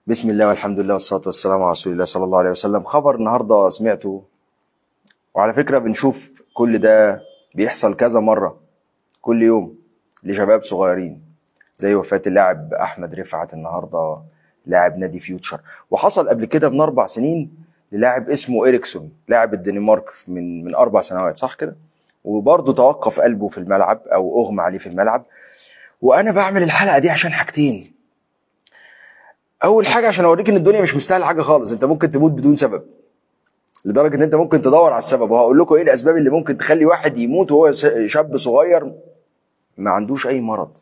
بسم الله والحمد لله والصلاة والسلام على رسول الله صلى الله عليه وسلم خبر النهاردة سمعته وعلى فكرة بنشوف كل ده بيحصل كذا مرة كل يوم لشباب صغيرين زي وفاة اللاعب أحمد رفعت النهاردة لاعب نادي فيوتشر وحصل قبل كده من أربع سنين للاعب اسمه إريكسون لاعب الدنمارك من من أربع سنوات صح كده وبرضه توقف قلبه في الملعب أو أغمى عليه في الملعب وأنا بعمل الحلقة دي عشان حاجتين اول حاجه عشان اوريك ان الدنيا مش مستاهله حاجه خالص انت ممكن تموت بدون سبب لدرجه ان انت ممكن تدور على السبب وهقول لكم ايه الاسباب اللي ممكن تخلي واحد يموت وهو شاب صغير ما عندوش اي مرض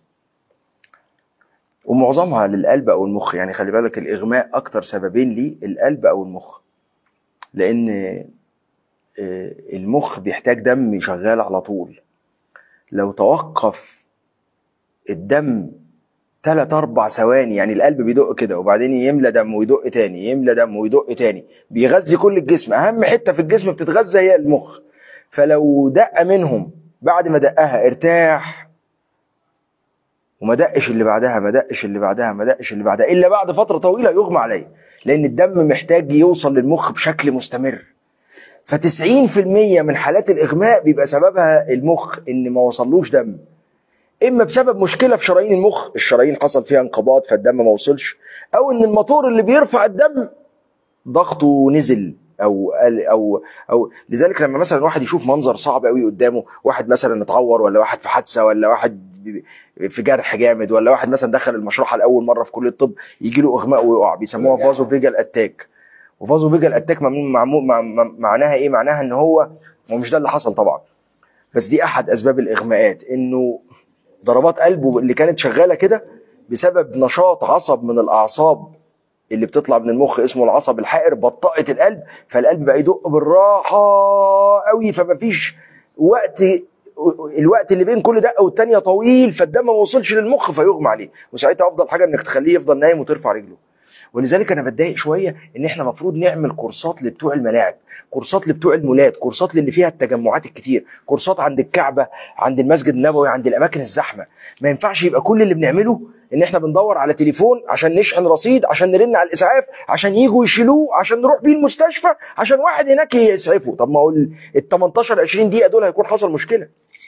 ومعظمها للقلب او المخ يعني خلي بالك الاغماء اكتر سببين ليه القلب او المخ لان آه، المخ بيحتاج دم شغال على طول لو توقف الدم تلات اربع ثواني يعني القلب بيدق كده وبعدين يملى دم ويدق تاني يملى دم ويدق تاني بيغذي كل الجسم اهم حته في الجسم بتتغذى هي المخ فلو دق منهم بعد ما دقها ارتاح وما دقش اللي بعدها ما دقش اللي بعدها ما دقش اللي بعدها الا بعد فتره طويله يغمى عليه لان الدم محتاج يوصل للمخ بشكل مستمر ف90% من حالات الاغماء بيبقى سببها المخ ان ما وصلوش دم اما بسبب مشكله في شرايين المخ الشرايين حصل فيها انقباض فالدم ما وصلش او ان الموتور اللي بيرفع الدم ضغطه نزل او او او لذلك لما مثلا واحد يشوف منظر صعب قوي قدامه واحد مثلا اتعور ولا واحد في حادثه ولا واحد في جرح جامد ولا واحد مثلا دخل المشرحه لاول مره في كليه الطب يجي له اغماء ويقع بيسموها فازو فيجال اتاك وفازو فيجال اتاك معناها ايه معناها ان هو ومش ده اللي حصل طبعا بس دي احد اسباب الاغماءات انه ضربات قلبه اللي كانت شغاله كده بسبب نشاط عصب من الاعصاب اللي بتطلع من المخ اسمه العصب الحائر بطأت القلب فالقلب بقى يدق بالراحه قوي فما فيش وقت الوقت اللي بين كل دقه والتانيه طويل فالدم ما وصلش للمخ فيغمى عليه وساعتها افضل حاجه انك تخليه يفضل نايم وترفع رجله ولذلك انا بتضايق شويه ان احنا المفروض نعمل كورسات لبتوع الملاعب كورسات لبتوع المولات كورسات للي فيها التجمعات الكتير كورسات عند الكعبه عند المسجد النبوي عند الاماكن الزحمه ما ينفعش يبقى كل اللي بنعمله ان احنا بندور على تليفون عشان نشحن رصيد عشان نرن على الاسعاف عشان يجوا يشيلوه عشان نروح بيه المستشفى عشان واحد هناك يسعفه طب ما هو ال 18 20 دقيقه دول هيكون حصل مشكله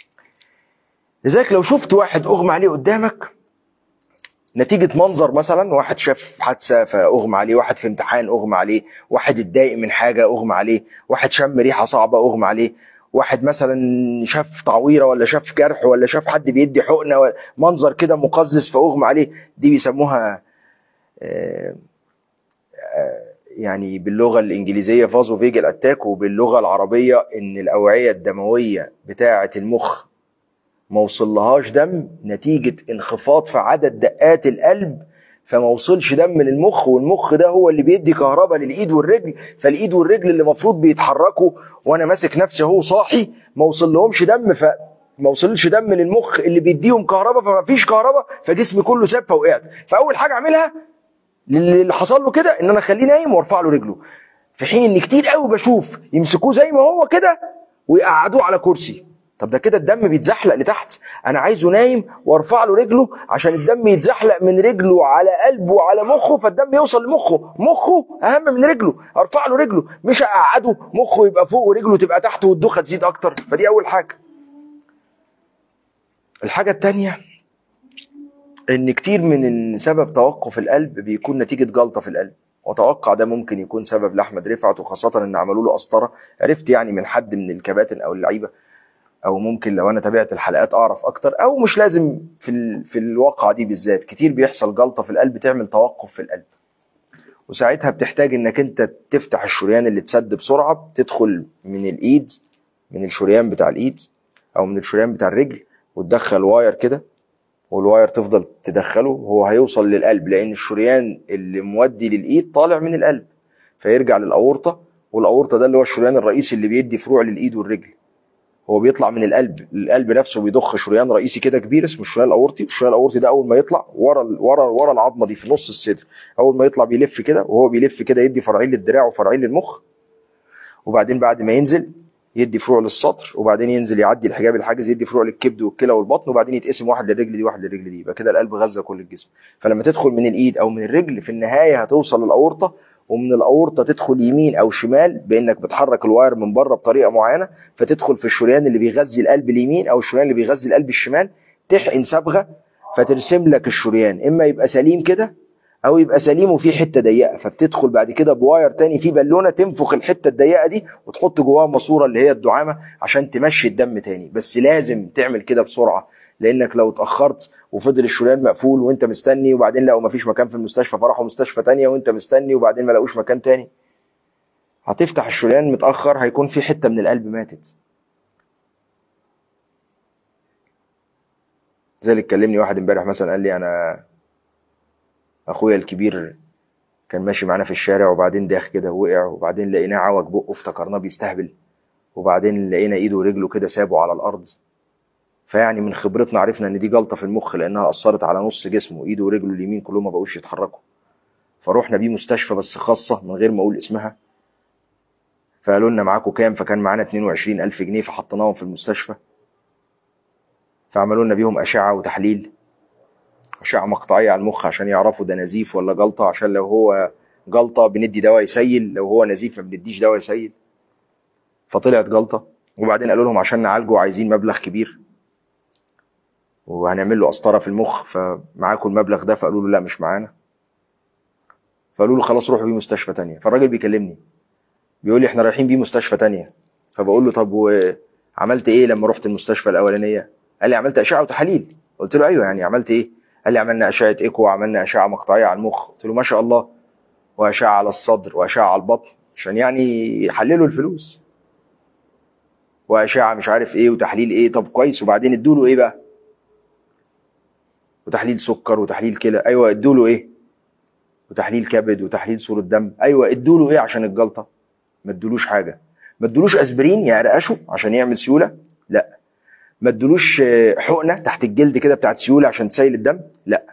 لذلك لو شفت واحد اغمى عليه قدامك نتيجة منظر مثلا واحد شاف حادثة فأغمى عليه واحد في امتحان أغمى عليه واحد اتضايق من حاجة أغمى عليه واحد شم ريحة صعبة أغمى عليه واحد مثلا شاف تعويرة ولا شاف جرح ولا شاف حد بيدي حقنة منظر كده مقزز فأغمى عليه دي بيسموها آه، آه، يعني باللغة الإنجليزية فازو فيجل أتاك وباللغة العربية إن الأوعية الدموية بتاعة المخ ما وصلهاش دم نتيجة انخفاض في عدد دقات القلب فما وصلش دم للمخ والمخ ده هو اللي بيدي كهرباء للايد والرجل فالايد والرجل اللي المفروض بيتحركوا وانا ماسك نفسي اهو صاحي ما وصل لهمش دم ف ما وصلش دم للمخ اللي بيديهم كهرباء فما فيش كهرباء فجسمي كله ساب فوقعت فاول حاجه اعملها اللي حصل له كده ان انا اخليه نايم وارفع له رجله في حين ان كتير قوي بشوف يمسكوه زي ما هو كده ويقعدوه على كرسي طب ده كده الدم بيتزحلق لتحت انا عايزه نايم وارفع له رجله عشان الدم يتزحلق من رجله على قلبه وعلى مخه فالدم يوصل لمخه مخه اهم من رجله ارفع له رجله مش اقعده مخه يبقى فوق ورجله تبقى تحت والدوخه تزيد اكتر فدي اول حاجه الحاجه الثانيه ان كتير من سبب توقف القلب بيكون نتيجه جلطه في القلب واتوقع ده ممكن يكون سبب لاحمد رفعت وخاصه ان عملوا له قسطره عرفت يعني من حد من الكباتن او اللعيبه او ممكن لو انا تابعت الحلقات اعرف اكتر او مش لازم في ال... في الواقعه دي بالذات كتير بيحصل جلطه في القلب تعمل توقف في القلب وساعتها بتحتاج انك انت تفتح الشريان اللي اتسد بسرعه تدخل من الايد من الشريان بتاع الايد او من الشريان بتاع الرجل وتدخل واير كده والواير تفضل تدخله هو هيوصل للقلب لان الشريان اللي مودي للايد طالع من القلب فيرجع للاورطه والاورطه ده اللي هو الشريان الرئيسي اللي بيدي فروع للايد والرجل هو بيطلع من القلب القلب نفسه بيضخ شريان رئيسي كده كبير اسمه الشريان الاورطي الشريان الاورطي ده اول ما يطلع ورا ورا ورا العظمه دي في نص الصدر اول ما يطلع بيلف كده وهو بيلف كده يدي فرعين للدراع وفرعين للمخ وبعدين بعد ما ينزل يدي فروع للسطر وبعدين ينزل يعدي الحجاب الحاجز يدي فروع للكبد والكلى والبطن وبعدين يتقسم واحد للرجل دي واحد للرجل دي يبقى كده القلب غذى كل الجسم فلما تدخل من الايد او من الرجل في النهايه هتوصل للاورطه ومن الاورطه تدخل يمين او شمال بانك بتحرك الواير من بره بطريقه معينه فتدخل في الشريان اللي بيغذي القلب اليمين او الشريان اللي بيغذي القلب الشمال تحقن صبغه فترسم لك الشريان اما يبقى سليم كده او يبقى سليم وفيه حته ضيقه فبتدخل بعد كده بواير تاني فيه بالونه تنفخ الحته الضيقه دي وتحط جواها ماسوره اللي هي الدعامه عشان تمشي الدم تاني بس لازم تعمل كده بسرعه لانك لو اتاخرت وفضل الشريان مقفول وانت مستني وبعدين لقوا مفيش مكان في المستشفى فراحوا مستشفى تانية وانت مستني وبعدين ما لقوش مكان تاني هتفتح الشريان متاخر هيكون في حته من القلب ماتت زي اللي كلمني واحد امبارح مثلا قال لي انا اخويا الكبير كان ماشي معانا في الشارع وبعدين داخ كده وقع وبعدين لقيناه عوج بقه افتكرناه بيستهبل وبعدين لقينا ايده ورجله كده سابه على الارض فيعني من خبرتنا عرفنا ان دي جلطه في المخ لانها اثرت على نص جسمه ايده ورجله اليمين كلهم ما بقوش يتحركوا فروحنا بيه مستشفى بس خاصه من غير ما اقول اسمها فقالوا لنا معاكم كام فكان معانا 22 ألف جنيه فحطيناهم في المستشفى فعملوا لنا بيهم أشعة وتحليل أشعة مقطعية على المخ عشان يعرفوا ده نزيف ولا جلطة عشان لو هو جلطة بندي دواء يسيل لو هو نزيف ما بنديش دواء يسيل فطلعت جلطة وبعدين قالوا لهم عشان نعالجه عايزين مبلغ كبير وهنعمل له قسطرة في المخ فمعاكم المبلغ ده فقالوا له لا مش معانا فقالوا له خلاص روحوا بيه مستشفى تانية فالراجل بيكلمني بيقول لي احنا رايحين بيه مستشفى تانية فبقول له طب وعملت ايه لما رحت المستشفى الاولانيه قال لي عملت اشعه وتحاليل قلت له ايوه يعني عملت ايه قال لي عملنا اشعه ايكو وعملنا اشعه مقطعيه على المخ قلت له ما شاء الله واشعه على الصدر واشعه على البطن عشان يعني يحللوا الفلوس واشعه مش عارف ايه وتحليل ايه طب كويس وبعدين ادوا له ايه بقى وتحليل سكر وتحليل كلى ايوه ادوا له ايه وتحليل كبد وتحليل صوره دم ايوه ادوا له ايه عشان الجلطه ما ادولوش حاجه ما ادولوش اسبرين يعرقشه عشان يعمل سيوله لا ما ادولوش حقنه تحت الجلد كده بتاعت سيوله عشان تسيل الدم لا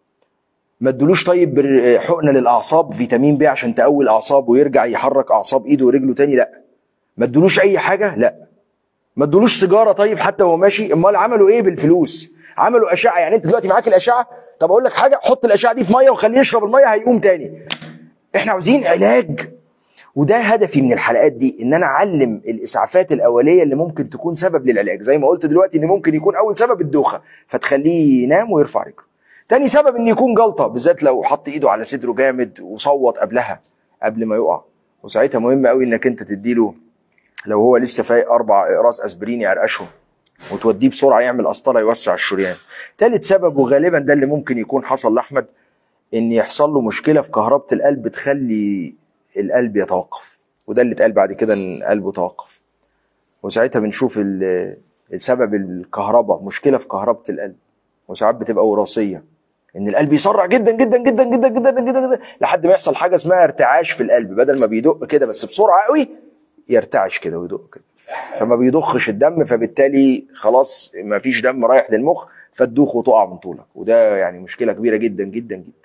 ما ادولوش طيب حقنه للاعصاب فيتامين بي عشان تقوي الاعصاب ويرجع يحرك اعصاب ايده ورجله تاني لا ما ادولوش اي حاجه لا ما ادولوش سيجاره طيب حتى وهو ماشي امال عملوا ايه بالفلوس عملوا اشعه يعني انت دلوقتي معاك الاشعه طب اقول لك حاجه حط الاشعه دي في ميه وخليه يشرب الميه هيقوم تاني احنا عاوزين علاج وده هدفي من الحلقات دي ان انا اعلم الاسعافات الاوليه اللي ممكن تكون سبب للعلاج زي ما قلت دلوقتي ان ممكن يكون اول سبب الدوخه فتخليه ينام ويرفع رجله تاني سبب ان يكون جلطه بالذات لو حط ايده على صدره جامد وصوت قبلها قبل ما يقع وساعتها مهم قوي انك انت تديله لو هو لسه فايق اربع اقراص اسبرين يعرقشهم وتوديه بسرعه يعمل قسطره يوسع الشريان ثالث سبب وغالبا ده اللي ممكن يكون حصل لاحمد ان يحصل له مشكله في كهربه القلب تخلي القلب يتوقف وده اللي اتقال بعد كده ان قلبه توقف وساعتها بنشوف السبب الكهرباء مشكله في كهربه القلب وساعات بتبقى وراثيه ان القلب يسرع جدا جدا جدا جدا جدا جدا, جدا لحد ما يحصل حاجه اسمها ارتعاش في القلب بدل ما بيدق كده بس بسرعه قوي يرتعش كده ويدق كده فما بيضخش الدم فبالتالي خلاص ما فيش دم رايح للمخ فتدوخ وتقع من طولك وده يعني مشكله كبيره جدا جدا جدا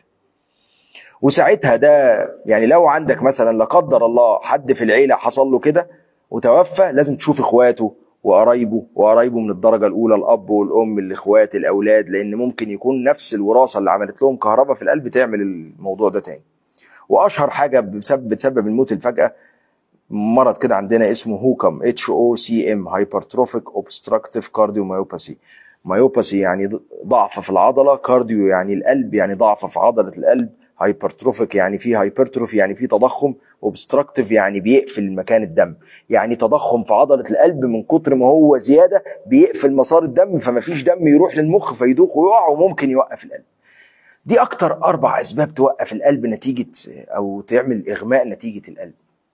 وساعتها ده يعني لو عندك مثلا لا قدر الله حد في العيله حصل له كده وتوفى لازم تشوف اخواته وقرايبه وقرايبه من الدرجه الاولى الاب والام الاخوات الاولاد لان ممكن يكون نفس الوراثه اللي عملت لهم كهرباء في القلب تعمل الموضوع ده تاني واشهر حاجه بسبب بتسبب الموت الفجاه مرض كده عندنا اسمه هوكم اتش او سي ام هايبرتروفيك اوبستراكتيف كارديوميوباثي مايوباثي يعني ضعف في العضله كارديو يعني القلب يعني ضعف في عضله القلب هايبرتروفيك يعني في هايبرتروفي يعني في تضخم اوبستراكتيف يعني بيقفل مكان الدم يعني تضخم في عضله القلب من كتر ما هو زياده بيقفل مسار الدم فما فيش دم يروح للمخ فيدوخ ويقع وممكن يوقف القلب دي اكتر اربع اسباب توقف القلب نتيجه او تعمل اغماء نتيجه القلب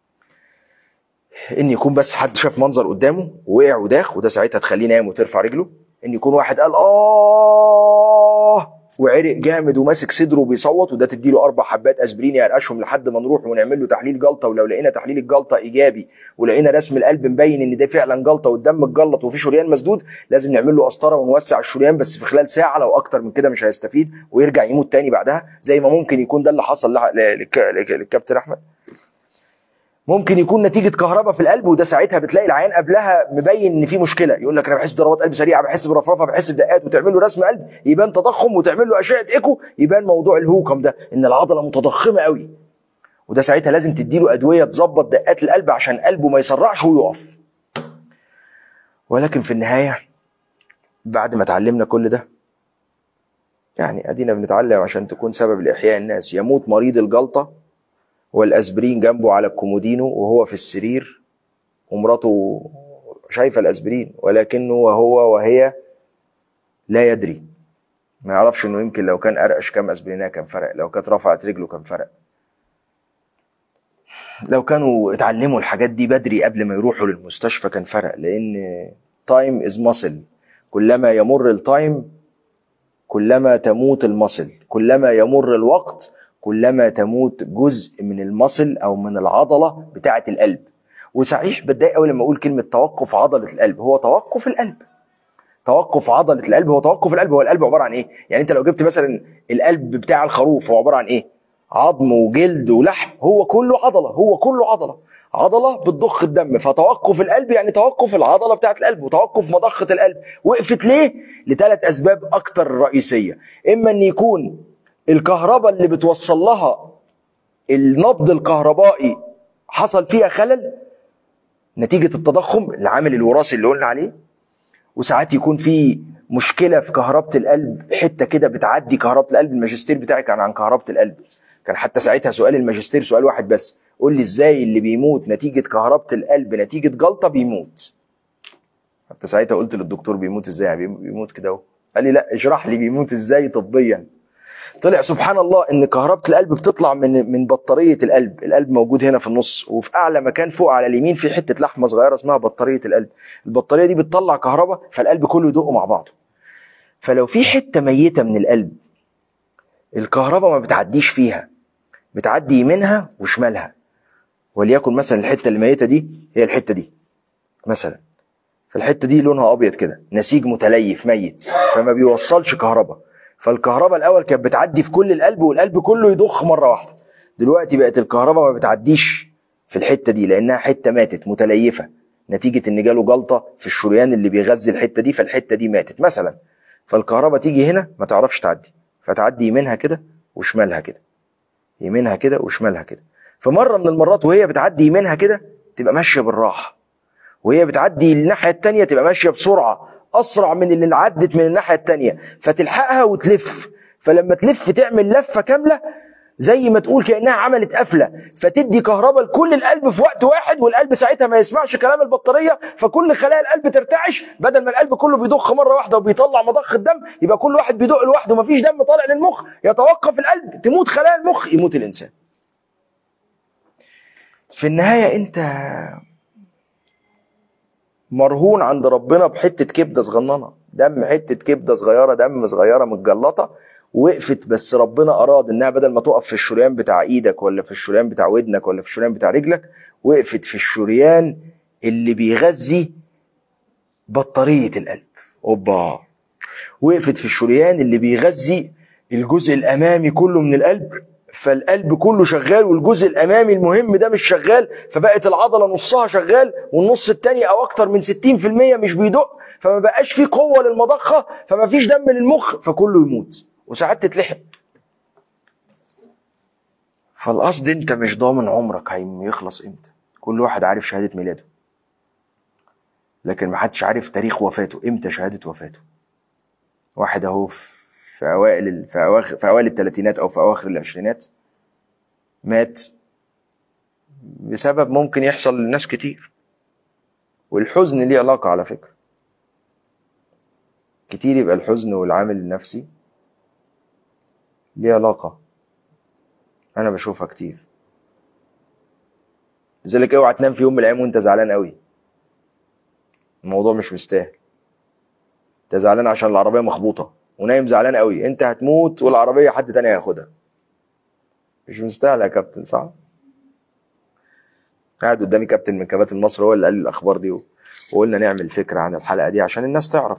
ان يكون بس حد شاف منظر قدامه ووقع وداخ وده ساعتها تخليه نايم وترفع رجله ان يكون واحد قال اه وعرق جامد وماسك صدره وبيصوت وده تديله اربع حبات اسبرين يرقشهم لحد ما نروح ونعمل له تحليل جلطه ولو لقينا تحليل الجلطه ايجابي ولقينا رسم القلب مبين ان ده فعلا جلطه والدم اتجلط وفي شريان مسدود لازم نعمل له قسطره ونوسع الشريان بس في خلال ساعه لو اكتر من كده مش هيستفيد ويرجع يموت تاني بعدها زي ما ممكن يكون ده اللي حصل للكابتن احمد ممكن يكون نتيجه كهرباء في القلب وده ساعتها بتلاقي العيان قبلها مبين ان في مشكله يقول لك انا بحس بضربات قلب سريعه بحس برفرفه بحس بدقات وتعمل له رسم قلب يبان تضخم وتعمل له اشعه ايكو يبان موضوع الهوكم ده ان العضله متضخمه قوي وده ساعتها لازم تديله ادويه تظبط دقات القلب عشان قلبه ما يسرعش ويقف ولكن في النهايه بعد ما اتعلمنا كل ده يعني ادينا بنتعلم عشان تكون سبب لاحياء الناس يموت مريض الجلطه والاسبرين جنبه على الكومودينو وهو في السرير ومراته شايفه الاسبرين ولكنه وهو وهي لا يدري ما يعرفش انه يمكن لو كان ارقش كام اسبريناه كان فرق لو كانت رفعت رجله كان فرق لو كانوا اتعلموا الحاجات دي بدري قبل ما يروحوا للمستشفى كان فرق لان تايم از ماسل كلما يمر التايم كلما تموت المصل كلما يمر الوقت كلما تموت جزء من المصل او من العضله بتاعه القلب وصحيح بتضايق قوي لما اقول كلمه توقف عضله القلب هو توقف القلب توقف عضله القلب هو توقف القلب هو القلب عباره عن ايه يعني انت لو جبت مثلا القلب بتاع الخروف هو عباره عن ايه عظم وجلد ولحم هو كله عضله هو كله عضله عضله بتضخ الدم فتوقف القلب يعني توقف العضله بتاعه القلب وتوقف مضخه القلب وقفت ليه لثلاث اسباب اكتر رئيسيه اما ان يكون الكهرباء اللي بتوصل لها النبض الكهربائي حصل فيها خلل نتيجه التضخم العامل الوراثي اللي قلنا عليه وساعات يكون في مشكله في كهربه القلب حته كده بتعدي كهربه القلب الماجستير بتاعي كان عن كهربه القلب كان حتى ساعتها سؤال الماجستير سؤال واحد بس قول لي ازاي اللي بيموت نتيجه كهربه القلب نتيجه جلطه بيموت حتى ساعتها قلت للدكتور بيموت ازاي يعني بيموت كده اهو قال لي لا اشرح لي بيموت ازاي طبيا طلع سبحان الله ان كهربة القلب بتطلع من من بطارية القلب، القلب موجود هنا في النص وفي اعلى مكان فوق على اليمين في حتة لحمة صغيرة اسمها بطارية القلب، البطارية دي بتطلع كهرباء فالقلب كله يدق مع بعضه. فلو في حتة ميتة من القلب الكهرباء ما بتعديش فيها بتعدي يمينها وشمالها وليكن مثلا الحتة الميتة دي هي الحتة دي مثلا فالحتة دي لونها ابيض كده نسيج متليف ميت فما بيوصلش كهرباء فالكهرباء الاول كانت بتعدي في كل القلب والقلب كله يضخ مره واحده دلوقتي بقت الكهرباء ما بتعديش في الحته دي لانها حته ماتت متليفه نتيجه ان جاله جلطه في الشريان اللي بيغذي الحته دي فالحته دي ماتت مثلا فالكهرباء تيجي هنا ما تعرفش تعدي فتعدي يمينها كده وشمالها كده يمينها كده وشمالها كده فمره من المرات وهي بتعدي يمينها كده تبقى ماشيه بالراحه وهي بتعدي الناحيه التانيه تبقى ماشيه بسرعه اسرع من اللي عدت من الناحيه التانيه فتلحقها وتلف فلما تلف تعمل لفه كامله زي ما تقول كانها عملت قفله فتدي كهرباء لكل القلب في وقت واحد والقلب ساعتها ما يسمعش كلام البطاريه فكل خلايا القلب ترتعش بدل ما القلب كله بيضخ مره واحده وبيطلع مضخ الدم يبقى كل واحد بيدق لوحده مفيش دم طالع للمخ يتوقف القلب تموت خلايا المخ يموت الانسان في النهايه انت مرهون عند ربنا بحته كبده صغننه دم حته كبده صغيره دم صغيره متجلطه وقفت بس ربنا اراد انها بدل ما تقف في الشريان بتاع ايدك ولا في الشريان بتاع ودنك ولا في الشريان بتاع رجلك وقفت في الشريان اللي بيغذي بطاريه القلب اوبا وقفت في الشريان اللي بيغذي الجزء الامامي كله من القلب فالقلب كله شغال والجزء الامامي المهم ده مش شغال فبقت العضله نصها شغال والنص التاني او اكتر من 60% مش بيدق فما بقاش فيه قوه للمضخه فما فيش دم للمخ فكله يموت وساعات تتلحق فالقصد انت مش ضامن عمرك هيخلص امتى كل واحد عارف شهاده ميلاده لكن محدش عارف تاريخ وفاته امتى شهاده وفاته واحد اهو في اوائل في اواخر في اوائل الثلاثينات او في اواخر العشرينات مات بسبب ممكن يحصل لناس كتير والحزن ليه علاقه على فكره كتير يبقى الحزن والعامل النفسي ليه علاقه انا بشوفها كتير لذلك اوعى تنام في يوم من الايام وانت زعلان قوي الموضوع مش مستاهل انت زعلان عشان العربيه مخبوطه ونايم زعلان قوي انت هتموت والعربيه حد تاني هياخدها مش مستاهل يا كابتن صح قاعد قدامي كابتن من كباتن مصر هو اللي قال لي الاخبار دي وقلنا نعمل فكره عن الحلقه دي عشان الناس تعرف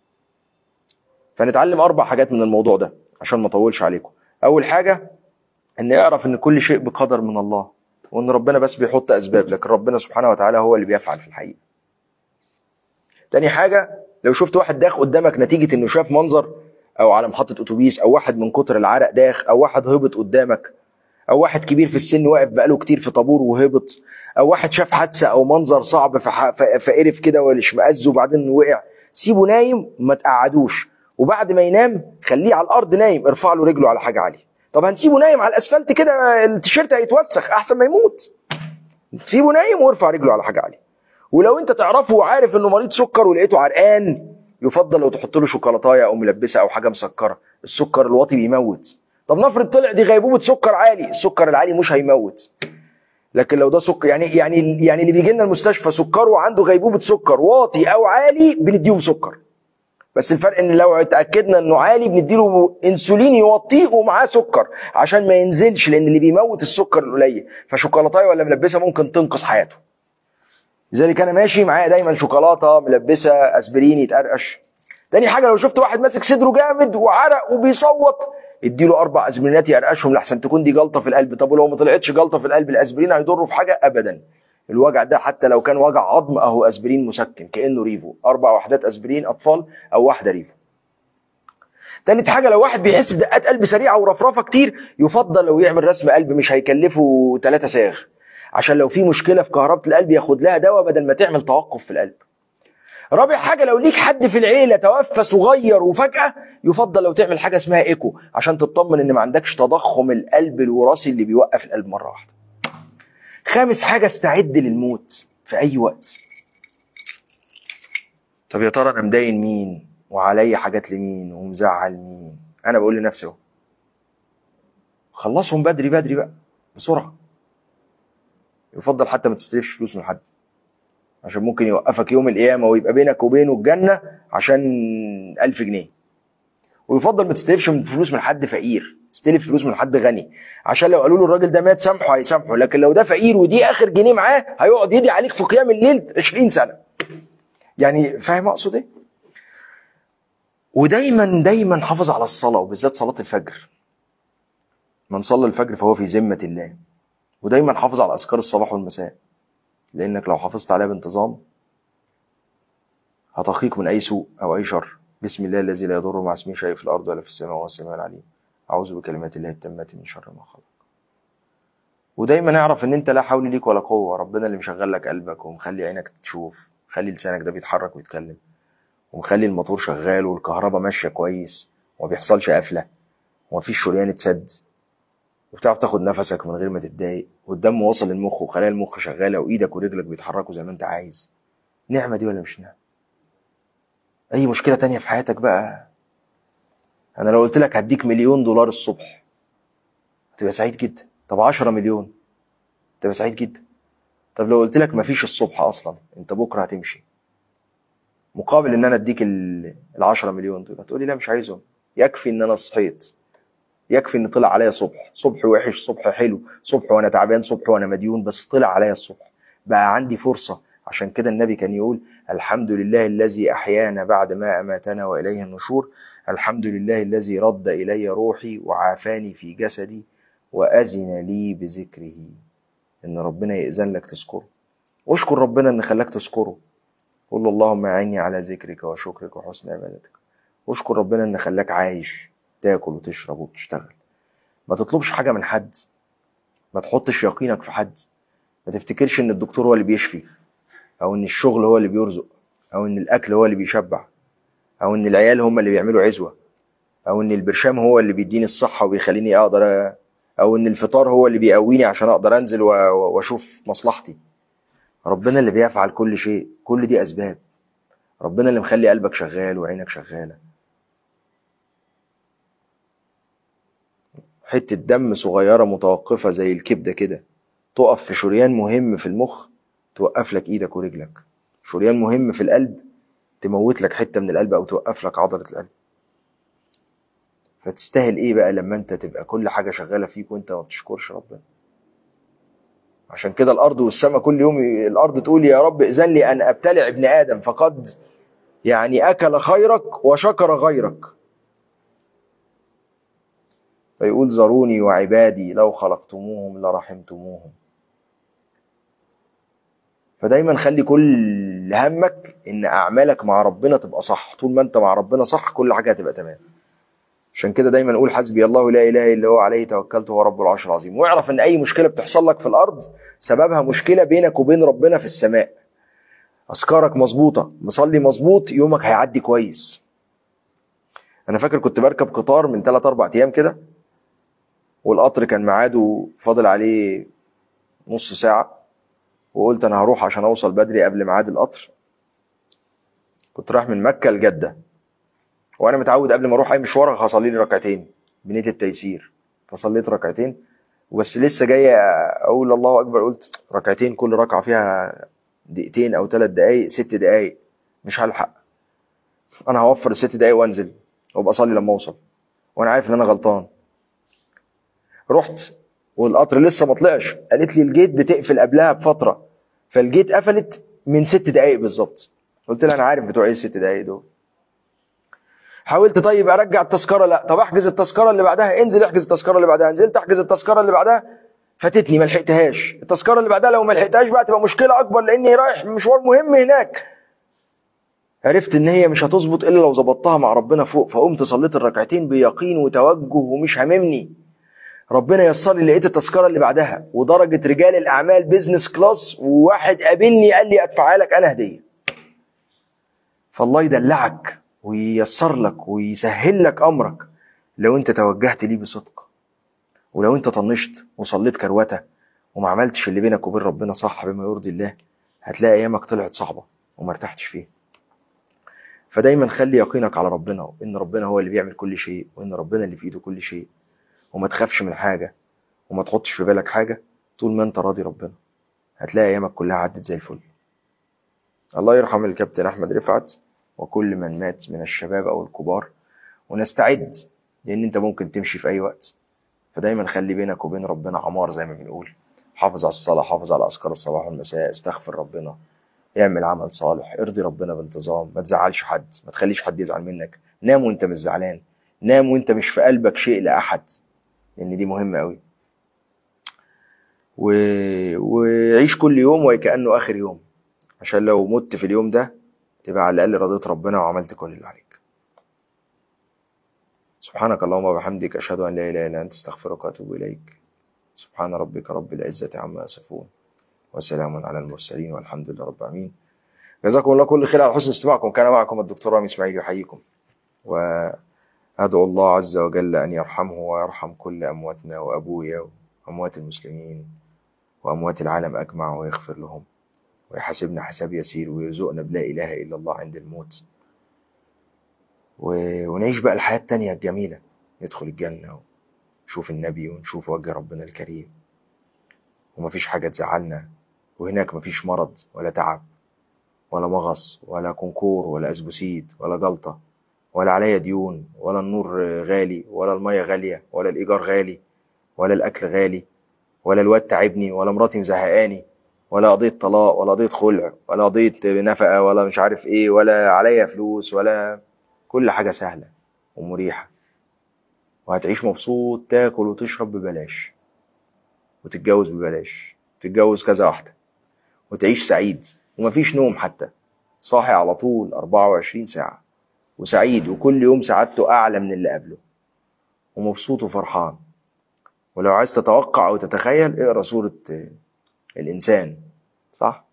فنتعلم اربع حاجات من الموضوع ده عشان ما اطولش عليكم اول حاجه ان اعرف ان كل شيء بقدر من الله وان ربنا بس بيحط اسباب لكن ربنا سبحانه وتعالى هو اللي بيفعل في الحقيقه تاني حاجه لو شفت واحد داخ قدامك نتيجه انه شاف منظر او على محطه اتوبيس او واحد من كتر العرق داخ او واحد هبط قدامك او واحد كبير في السن واقف بقاله كتير في طابور وهبط او واحد شاف حادثه او منظر صعب فح- ف- فقرف كده والاشمئز وبعدين وقع سيبه نايم ما تقعدوش وبعد ما ينام خليه على الارض نايم ارفع له رجله على حاجه عاليه طب هنسيبه نايم على الاسفلت كده التيشيرت هيتوسخ احسن ما يموت سيبه نايم وارفع رجله على حاجه عاليه ولو انت تعرفه وعارف انه مريض سكر ولقيته عرقان يفضل لو تحط له شوكولاتايه او ملبسه او حاجه مسكره السكر الواطي بيموت طب نفرض طلع دي غيبوبه سكر عالي السكر العالي مش هيموت لكن لو ده سكر يعني يعني يعني اللي بيجي لنا المستشفى سكره وعنده غيبوبه سكر واطي او عالي بنديهم سكر بس الفرق ان لو اتاكدنا انه عالي بنديله انسولين يوطيه ومعاه سكر عشان ما ينزلش لان اللي بيموت السكر القليل فشوكولاتايه ولا ملبسه ممكن تنقذ حياته لذلك انا ماشي معايا دايما شوكولاته ملبسه اسبرين يتقرقش تاني حاجه لو شفت واحد ماسك صدره جامد وعرق وبيصوت اديله اربع اسبرينات يقرقشهم لحسن تكون دي جلطه في القلب طب ولو ما طلعتش جلطه في القلب الاسبرين هيضره في حاجه ابدا الوجع ده حتى لو كان وجع عظم اهو اسبرين مسكن كانه ريفو اربع وحدات اسبرين اطفال او واحده ريفو تالت حاجه لو واحد بيحس بدقات قلب سريعه ورفرفه كتير يفضل لو يعمل رسم قلب مش هيكلفه ثلاثة ساغ عشان لو في مشكله في كهربه القلب ياخد لها دواء بدل ما تعمل توقف في القلب رابع حاجة لو ليك حد في العيلة توفى صغير وفجأة يفضل لو تعمل حاجة اسمها ايكو عشان تطمن ان ما عندكش تضخم القلب الوراثي اللي بيوقف القلب مرة واحدة. خامس حاجة استعد للموت في أي وقت. طب يا ترى أنا مداين مين؟ وعليا حاجات لمين؟ ومزعل مين؟ أنا بقول لنفسي أهو. خلصهم بدري بدري بقى بسرعة. يفضل حتى ما تستلفش فلوس من حد. عشان ممكن يوقفك يوم القيامة ويبقى بينك وبينه الجنة عشان ألف جنيه ويفضل ما تستلفش من فلوس من حد فقير استلف فلوس من حد غني عشان لو قالوا له الراجل ده مات سامحه هيسامحه لكن لو ده فقير ودي اخر جنيه معاه هيقعد يدي عليك في قيام الليل 20 سنه يعني فاهم اقصد ايه ودايما دايما حافظ على الصلاه وبالذات صلاه الفجر من صلى الفجر فهو في ذمه الله ودايما حافظ على اذكار الصباح والمساء لانك لو حافظت عليها بانتظام هتقيك من اي سوء او اي شر بسم الله الذي لا يضر مع اسمه شيء في الارض ولا في السماء وهو السميع العليم اعوذ بكلمات الله التامات من شر ما خلق ودايما اعرف ان انت لا حول ليك ولا قوه ربنا اللي مشغل لك قلبك ومخلي عينك تشوف مخلي لسانك ده بيتحرك ويتكلم ومخلي الموتور شغال والكهرباء ماشيه كويس وما بيحصلش قفله ومفيش شريان اتسد وبتعرف تاخد نفسك من غير ما تتضايق والدم واصل للمخ وخلايا المخ شغاله وايدك ورجلك بيتحركوا زي ما انت عايز نعمه دي ولا مش نعمه اي مشكله تانية في حياتك بقى انا لو قلت لك هديك مليون دولار الصبح هتبقى سعيد جدا طب 10 مليون تبقى سعيد جدا طب لو قلت لك مفيش الصبح اصلا انت بكره هتمشي مقابل ان انا اديك ال 10 مليون دول هتقولي لا مش عايزهم يكفي ان انا صحيت يكفي ان طلع عليا صبح صبح وحش صبح حلو صبح وانا تعبان صبح وانا مديون بس طلع عليا الصبح بقى عندي فرصه عشان كده النبي كان يقول الحمد لله الذي احيانا بعد ما اماتنا واليه النشور الحمد لله الذي رد الي روحي وعافاني في جسدي واذن لي بذكره ان ربنا ياذن لك تذكره واشكر ربنا ان خلاك تذكره قول له اللهم اعني على ذكرك وشكرك وحسن عبادتك واشكر ربنا ان خلاك عايش تاكل وتشرب وبتشتغل ما تطلبش حاجه من حد ما تحطش يقينك في حد ما تفتكرش ان الدكتور هو اللي بيشفي او ان الشغل هو اللي بيرزق او ان الاكل هو اللي بيشبع او ان العيال هم اللي بيعملوا عزوه او ان البرشام هو اللي بيديني الصحه وبيخليني اقدر أ... او ان الفطار هو اللي بيقويني عشان اقدر انزل و... واشوف مصلحتي ربنا اللي بيفعل كل شيء كل دي اسباب ربنا اللي مخلي قلبك شغال وعينك شغاله حته دم صغيره متوقفه زي الكبده كده تقف في شريان مهم في المخ توقف لك ايدك ورجلك شريان مهم في القلب تموت لك حته من القلب او توقف لك عضله القلب فتستاهل ايه بقى لما انت تبقى كل حاجه شغاله فيك وانت ما بتشكرش ربنا عشان كده الارض والسماء كل يوم الارض تقول يا رب اذن لي ان ابتلع ابن ادم فقد يعني اكل خيرك وشكر غيرك فيقول ذروني وعبادي لو خلقتموهم لرحمتموهم فدايما خلي كل همك ان اعمالك مع ربنا تبقى صح طول ما انت مع ربنا صح كل حاجه هتبقى تمام عشان كده دايما نقول حسبي الله لا اله الا هو عليه توكلت هو رب العرش العظيم واعرف ان اي مشكله بتحصل لك في الارض سببها مشكله بينك وبين ربنا في السماء اذكارك مظبوطه مصلي مظبوط يومك هيعدي كويس انا فاكر كنت بركب قطار من 3 4 ايام كده والقطر كان ميعاده فاضل عليه نص ساعه وقلت انا هروح عشان اوصل بدري قبل ميعاد القطر كنت رايح من مكه لجده وانا متعود قبل ما اروح اي مشوار هصلي لي ركعتين بنيه التيسير فصليت ركعتين وبس لسه جاي اقول الله اكبر قلت ركعتين كل ركعه فيها دقيقتين او ثلاث دقائق ست دقائق مش هلحق انا هوفر الست دقائق وانزل وابقى اصلي لما اوصل وانا عارف ان انا غلطان رحت والقطر لسه ما طلعش قالت لي الجيت بتقفل قبلها بفتره فالجيت قفلت من ست دقائق بالظبط قلت لها انا عارف بتوع ايه الست دقائق دول حاولت طيب ارجع التذكره لا طب احجز التذكره اللي بعدها انزل احجز التذكره اللي بعدها نزلت احجز التذكره اللي بعدها فاتتني ما لحقتهاش التذكره اللي بعدها لو ما لحقتهاش بقى تبقى مشكله اكبر لاني رايح مشوار مهم هناك عرفت ان هي مش هتظبط الا لو ظبطتها مع ربنا فوق فقمت صليت الركعتين بيقين وتوجه ومش هاممني ربنا يسر لي لقيت التذكره اللي بعدها ودرجه رجال الاعمال بيزنس كلاس وواحد قابلني قال لي ادفعها لك انا هديه فالله يدلعك وييسر لك ويسهل لك امرك لو انت توجهت ليه بصدق ولو انت طنشت وصليت كروته وما عملتش اللي بينك وبين ربنا صح بما يرضي الله هتلاقي ايامك طلعت صعبه وما ارتحتش فيها فدايما خلي يقينك على ربنا وان ربنا هو اللي بيعمل كل شيء وان ربنا اللي في ايده كل شيء وما تخافش من حاجه وما تحطش في بالك حاجه طول ما انت راضي ربنا هتلاقي ايامك كلها عدت زي الفل الله يرحم الكابتن احمد رفعت وكل من مات من الشباب او الكبار ونستعد لان انت ممكن تمشي في اي وقت فدايما خلي بينك وبين ربنا عمار زي ما بنقول حافظ على الصلاه حافظ على اذكار الصباح والمساء استغفر ربنا اعمل عمل صالح ارضي ربنا بانتظام ما تزعلش حد ما تخليش حد يزعل منك نام وانت مش زعلان نام وانت مش في قلبك شيء لاحد لان دي مهمه قوي و... وعيش كل يوم وكانه اخر يوم عشان لو مت في اليوم ده تبقى على الاقل رضيت ربنا وعملت كل اللي عليك سبحانك اللهم وبحمدك اشهد ان لا اله الا انت استغفرك واتوب اليك سبحان ربك رب العزه عما يصفون وسلام على المرسلين والحمد لله رب العالمين جزاكم الله كل خير على حسن استماعكم كان معكم الدكتور رامي اسماعيل يحييكم وادعو الله عز وجل ان يرحمه ويرحم كل امواتنا وابويا واموات المسلمين واموات العالم اجمع ويغفر لهم ويحاسبنا حساب يسير ويرزقنا بلا اله الا الله عند الموت و... ونعيش بقى الحياه التانيه الجميله ندخل الجنه ونشوف النبي ونشوف وجه ربنا الكريم ومفيش حاجه تزعلنا وهناك مفيش مرض ولا تعب ولا مغص ولا كونكور ولا اسبوسيد ولا جلطه ولا عليا ديون ولا النور غالي ولا الميه غاليه ولا الايجار غالي ولا الاكل غالي ولا الواد تعبني ولا مراتي مزهقاني ولا قضيه طلاق ولا قضيه خلع ولا قضيه نفقه ولا مش عارف ايه ولا عليا فلوس ولا كل حاجه سهله ومريحه وهتعيش مبسوط تاكل وتشرب ببلاش وتتجوز ببلاش تتجوز كذا واحده وتعيش سعيد ومفيش نوم حتى صاحي على طول 24 ساعة وسعيد وكل يوم سعادته أعلى من اللي قبله ومبسوط وفرحان ولو عايز تتوقع أو تتخيل اقرأ سورة الإنسان صح؟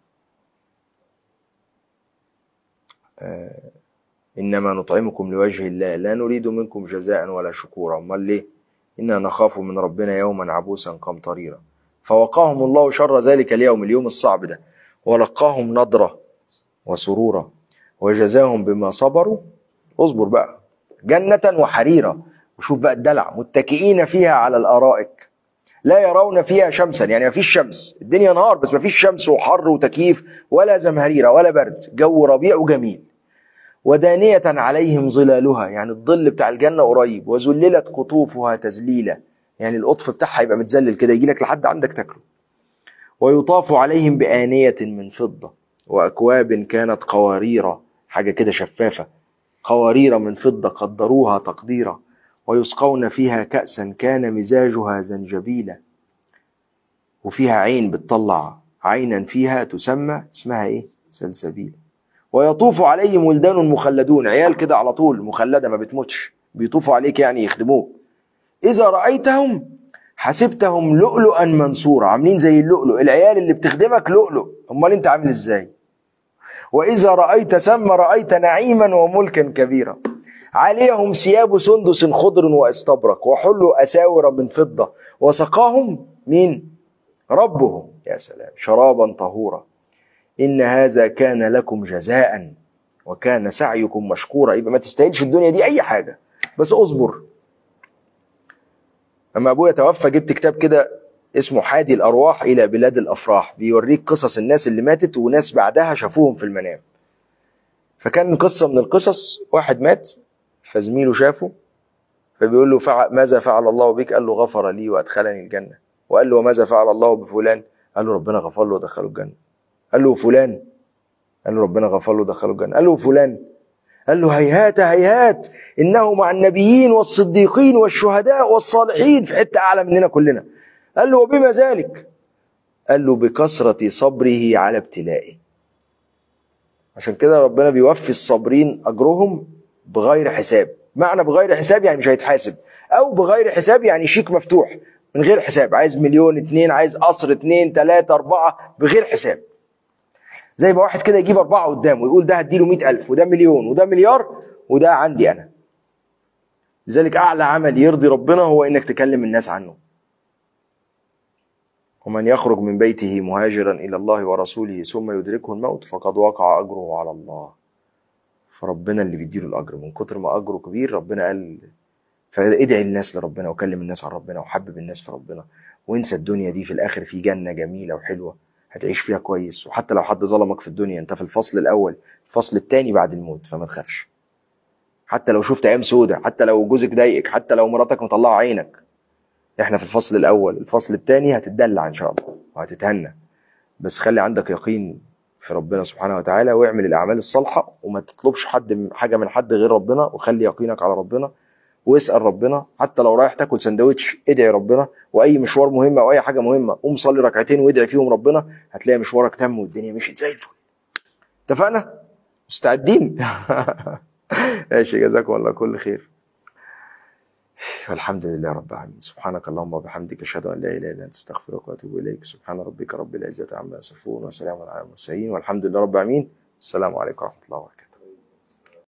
آه إنما نطعمكم لوجه الله لا نريد منكم جزاء ولا شكورا أمال ليه؟ إنا نخاف من ربنا يوما عبوسا قمطريرا فوقاهم الله شر ذلك اليوم اليوم الصعب ده ولقاهم نضرة وسرورا وجزاهم بما صبروا اصبر بقى جنة وحريرا وشوف بقى الدلع متكئين فيها على الأرائك لا يرون فيها شمسا يعني مفيش شمس الدنيا نهار بس مفيش شمس وحر وتكييف ولا زمهريرة ولا برد جو ربيع وجميل ودانية عليهم ظلالها يعني الظل بتاع الجنة قريب وذللت قطوفها تذليلا يعني القطف بتاعها يبقى متذلل كده يجي لك لحد عندك تاكله ويطاف عليهم بآنية من فضة وأكواب كانت قوارير حاجة كده شفافة قوارير من فضة قدروها تقديرا ويسقون فيها كأسا كان مزاجها زنجبيلا وفيها عين بتطلع عينا فيها تسمى اسمها ايه سلسبيل ويطوف عليهم ولدان مخلدون عيال كده على طول مخلده ما بتموتش بيطوفوا عليك يعني يخدموك اذا رايتهم حسبتهم لؤلؤا منصورا عاملين زي اللؤلؤ العيال اللي بتخدمك لؤلؤ امال انت عامل ازاي واذا رايت ثم رايت نعيما وملكا كبيرا عليهم ثياب سندس خضر واستبرق وحلوا اساور من فضه وسقاهم مين ربهم يا سلام شرابا طهورا ان هذا كان لكم جزاء وكان سعيكم مشكورا يبقى ما تستاهلش الدنيا دي اي حاجه بس اصبر اما ابويا توفى جبت كتاب كده اسمه حادي الارواح الى بلاد الافراح بيوريك قصص الناس اللي ماتت وناس بعدها شافوهم في المنام فكان قصه من القصص واحد مات فزميله شافه فبيقول له فعل ماذا فعل الله بك قال له غفر لي وادخلني الجنه وقال له وماذا فعل الله بفلان قال له ربنا غفر له ودخله الجنه قال له فلان قال له ربنا غفر له ودخله الجنه قال له فلان قال له هيهات هيهات انه مع النبيين والصديقين والشهداء والصالحين في حته اعلى مننا كلنا قال له وبما ذلك قال له بكثره صبره على ابتلائه عشان كده ربنا بيوفي الصابرين اجرهم بغير حساب معنى بغير حساب يعني مش هيتحاسب او بغير حساب يعني شيك مفتوح من غير حساب عايز مليون اتنين عايز قصر اتنين تلاتة اربعة بغير حساب زي ما واحد كده يجيب أربعة قدامه ويقول ده هديله مئة ألف وده مليون وده مليار وده عندي أنا لذلك أعلى عمل يرضي ربنا هو إنك تكلم الناس عنه ومن يخرج من بيته مهاجرا إلى الله ورسوله ثم يدركه الموت فقد وقع أجره على الله فربنا اللي بيديله الأجر من كتر ما أجره كبير ربنا قال فادعي الناس لربنا وكلم الناس عن ربنا وحبب الناس في ربنا وانسى الدنيا دي في الآخر في جنة جميلة وحلوة هتعيش فيها كويس وحتى لو حد ظلمك في الدنيا انت في الفصل الاول الفصل الثاني بعد الموت فما تخافش حتى لو شفت ايام سودة حتى لو جوزك ضايقك حتى لو مراتك مطلعه عينك احنا في الفصل الاول الفصل الثاني هتتدلع ان شاء الله وهتتهنى بس خلي عندك يقين في ربنا سبحانه وتعالى واعمل الاعمال الصالحه وما تطلبش حد حاجه من حد غير ربنا وخلي يقينك على ربنا واسال ربنا حتى لو رايح تاكل سندوتش ادعي ربنا واي مشوار مهم او اي حاجه مهمه قوم صلي ركعتين وادعي فيهم ربنا هتلاقي مشوارك تم والدنيا مشيت زي الفل اتفقنا مستعدين ماشي جزاكم الله كل خير والحمد لله رب العالمين سبحانك اللهم وبحمدك اشهد ان لا اله الا انت استغفرك واتوب اليك سبحان ربك رب العزه عما يصفون وسلام على المرسلين والحمد لله رب العالمين السلام عليكم ورحمه الله وبركاته